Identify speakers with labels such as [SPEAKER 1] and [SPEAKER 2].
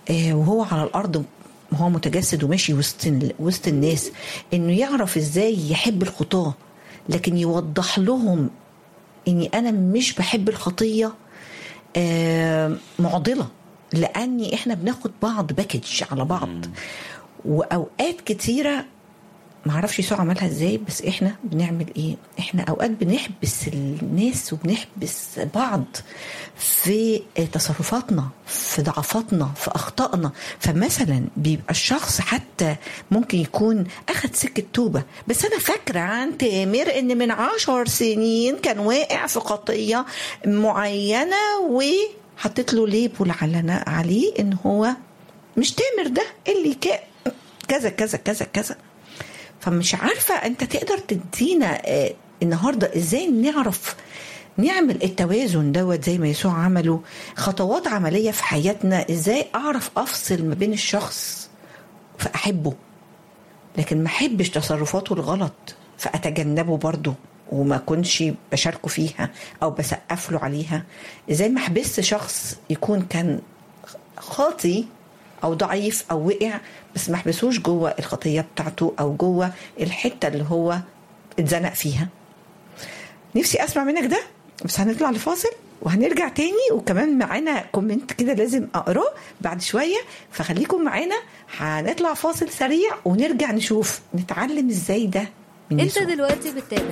[SPEAKER 1] آه، وهو على الارض وهو متجسد وماشي وسط ال- وسط الناس انه يعرف ازاي يحب الخطاه لكن يوضح لهم اني انا مش بحب الخطيه آه، معضله لاني احنا بناخد بعض باكج على بعض واوقات كتيره معرفش يسوع عملها ازاي بس احنا بنعمل ايه احنا اوقات بنحبس الناس وبنحبس بعض في تصرفاتنا في ضعفاتنا في اخطائنا فمثلا بيبقى الشخص حتى ممكن يكون اخد سكه توبه بس انا فاكره عن تامر ان من عشر سنين كان واقع في خطيه معينه وحطيت له ليبل على عليه ان هو مش تامر ده اللي كان كذا كذا كذا كذا فمش عارفة أنت تقدر تدينا آه، النهاردة إزاي نعرف نعمل التوازن دوت زي ما يسوع عمله خطوات عملية في حياتنا إزاي أعرف أفصل ما بين الشخص فأحبه لكن ما أحبش تصرفاته الغلط فأتجنبه برضه وما كنش بشاركه فيها أو بسقف له عليها إزاي ما أحبس شخص يكون كان خاطي او ضعيف او وقع بس ما احبسوش جوه الخطيه بتاعته او جوه الحته اللي هو اتزنق فيها نفسي اسمع منك ده بس هنطلع لفاصل وهنرجع تاني وكمان معانا كومنت كده لازم اقراه بعد شويه فخليكم معانا هنطلع فاصل سريع ونرجع نشوف نتعلم ازاي ده من
[SPEAKER 2] انت
[SPEAKER 1] يسوع.
[SPEAKER 2] دلوقتي بتتابع